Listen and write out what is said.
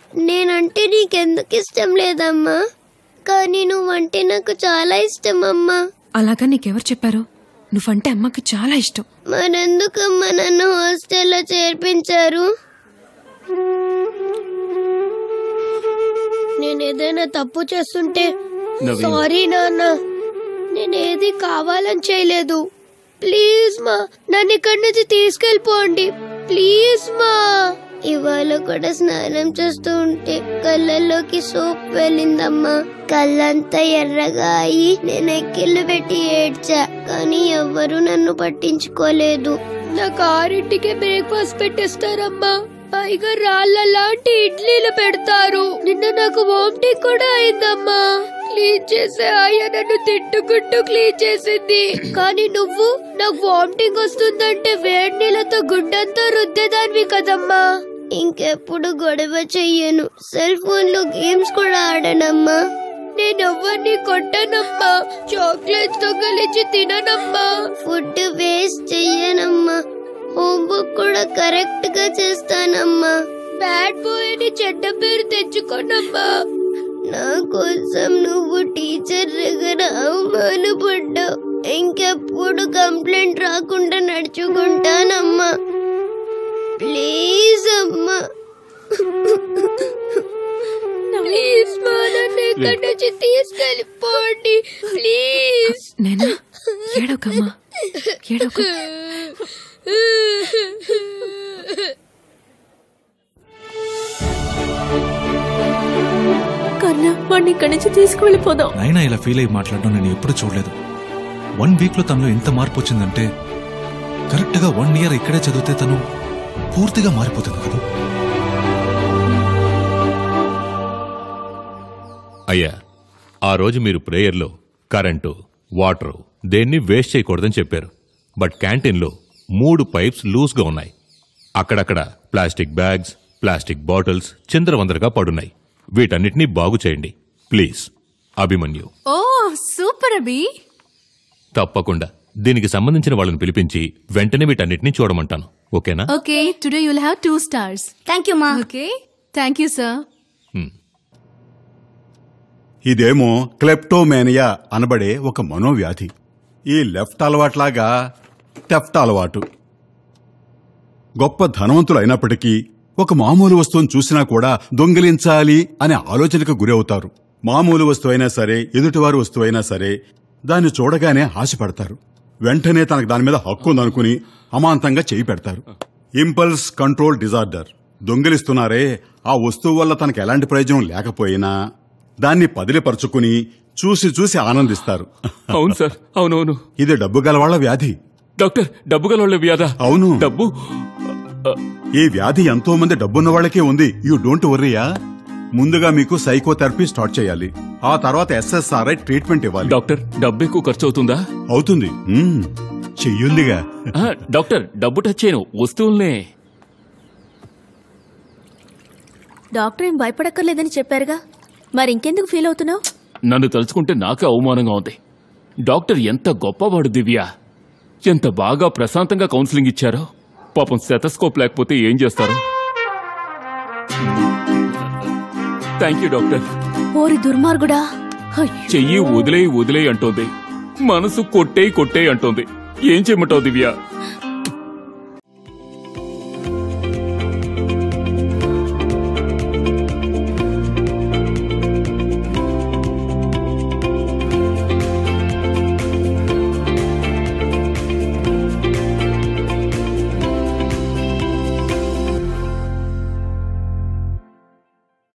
నేనంటే నీకెందుకు ఇష్టం లేదమ్మా కానీ నువ్వంటే నాకు చాలా ఇష్టం అమ్మా అలాగా నీకెవరు చెప్పారు నువ్వంటే అమ్మకి చాలా ఇష్టం మరెందుకమ్మా నన్ను హాస్టల్లో చేర్పించారు నేను ఏదైనా తప్పు చేస్తుంటే నవీన్. సారీ నాన్న నేనేది కావాలని చేయలేదు ప్లీజ్ మా నన్ను ఇక్కడి నుంచి తీసుకెళ్ళిపోండి ప్లీజ్ మా ఇవాళ కూడా స్నానం చేస్తూ ఉంటే కళ్ళల్లోకి సోప్ వెళ్ళిందమ్మా కళ్ళంతా ఎర్రగా అయి నేను ఎక్కిళ్ళు పెట్టి ఏడ్చా కానీ ఎవ్వరూ నన్ను పట్టించుకోలేదు నాకు ఆరింటికే బ్రేక్ఫాస్ట్ పెట్టేస్తారమ్మా పైగా రాళ్ళ లాంటి ఇడ్లీలు పెడతారు నిన్న నాకు వామిటింగ్ కూడా అయిందమ్మా క్లీన్ చేసే ఆయ నన్ను తిట్టుకుంటూ క్లీన్ చేసింది కానీ నువ్వు నాకు వామిటింగ్ వస్తుందంటే వేడి నీళ్ళతో గుడ్డంతా రుద్దేదానివి కదమ్మా ఇంకెప్పుడు గొడవ చెయ్యను సెల్ ఫోన్ లో గేమ్స్ కూడా ఆడనమ్మా నేను ఎవరిని కొట్టనమ్మా చాక్లెట్స్ దొంగలించి తిననమ్మా ఫుడ్ వేస్ట్ చెయ్యనమ్మా హోంవర్క్ కూడా కరెక్ట్ గా చేస్తానమ్మా బ్యాడ్ బాయ్ అని చెడ్డ పేరు తెచ్చుకోనమ్మా నా కోసం నువ్వు టీచర్ దగ్గర అవమానపడ్డావు ఇంకెప్పుడు కంప్లైంట్ రాకుండా నడుచుకుంటానమ్మా ప్లీజ్ అమ్మా ప్లీజ్ మా నన్ను ఇక్కడి నుంచి తీసుకెళ్ళిపోండి ప్లీజ్ నేనా ఏడోకమ్మా ఏడోక కన్నా వాడిని ఇక్కడి నుంచి తీసుకువెళ్ళిపోదాం అయినా ఇలా ఫీల్ అయ్యి మాట్లాడడం నేను ఎప్పుడూ చూడలేదు వన్ వీక్ లో తనలో ఎంత మార్పు వచ్చిందంటే కరెక్ట్ గా వన్ ఇయర్ ఇక్కడే చదివితే తను పూర్తిగా మారిపోతుంది కదా అయ్యా ఆ రోజు మీరు ప్రేయర్లో కరెంటు వాటరు దేన్ని వేస్ట్ చేయకూడదని చెప్పారు బట్ క్యాంటీన్లో మూడు పైప్స్ లూజ్గా ఉన్నాయి అక్కడక్కడ ప్లాస్టిక్ బ్యాగ్స్ ప్లాస్టిక్ బాటిల్స్ చిందరవందరగా పడున్నాయి వీటన్నిటినీ బాగు చేయండి please Abhimanyu oh super Abhi తప్పకుండా దీనికి సంబంధించిన వాళ్ళని పిలిపించి వెంటనే వీటన్నిటినీ చూడమంటాను ఓకేనా okay today you'll have two stars thank you మా ఓకే థ్యాంక్ యూ సార్ ఇదేమో క్లెప్టోమేనియా అనబడే ఒక మనోవ్యాధి ఈ లెఫ్ట్ అలవాట్లాగా టెఫ్ట్ అలవాటు గొప్ప ధనవంతులు అయినప్పటికీ ఒక మామూలు వస్తువును చూసినా కూడా దొంగిలించాలి అనే ఆలోచనకు గురవుతారు మామూలు వస్తువైనా సరే ఎదుటివారి వస్తువైనా సరే దాన్ని చూడగానే ఆశపడతారు వెంటనే తనకు దాని మీద హక్కు ఉందనుకుని అమాంతంగా చేయి పెడతారు ఇంపల్స్ కంట్రోల్ డిజార్డర్ దొంగిలిస్తున్నారే ఆ వస్తువు వల్ల తనకు ఎలాంటి ప్రయోజనం లేకపోయినా దాన్ని పదిలిపరుచుకుని చూసి చూసి ఆనందిస్తారు అవును సార్ అవునవును ఇది డబ్బు గలవాళ్ల వ్యాధి డాక్టర్ డబ్బు గల వ్యాధ అవును డబ్బు ఈ వ్యాధి ఎంతో మంది డబ్బున్న వాళ్ళకే ఉంది యూ డోంట్ వర్రీయా ముందుగా మీకు సైకోథెరపీ స్టార్ట్ చేయాలి ఆ తర్వాత ఎస్ఎస్ఆర్ఐ ట్రీట్మెంట్ ఇవ్వాలి డాక్టర్ డబ్బు ఎక్కువ ఖర్చు అవుతుందా అవుతుంది మ్మ్. చెయ్యుందిగా ఆ, డాక్టర్ డబ్బు టచ్ చేయను వస్తువుల్నే డాక్టర్ ఏం భయపడక్కర్లేదని చెప్పారుగా మరి ఇంకెందుకు ఫీల్ అవుతున్నావు నన్ను తలుచుకుంటే నాకే అవమానంగా ఉంది డాక్టర్ ఎంత గొప్పవాడు దివ్య ఎంత బాగా ప్రశాంతంగా కౌన్సిలింగ్ ఇచ్చారో పాపం సెటస్కోప్ లేకపోతే ఏం చేస్తారు థ్యాంక్ యూ డాక్టర్ ఓరి దుర్మార్గుడా అయ్యో, చెయ్యి వదిలేయి వదిలేయి అంటోంది మనసు కొట్టేయి కొట్టేయి అంటోంది ఏం చేయమంటావు దివ్య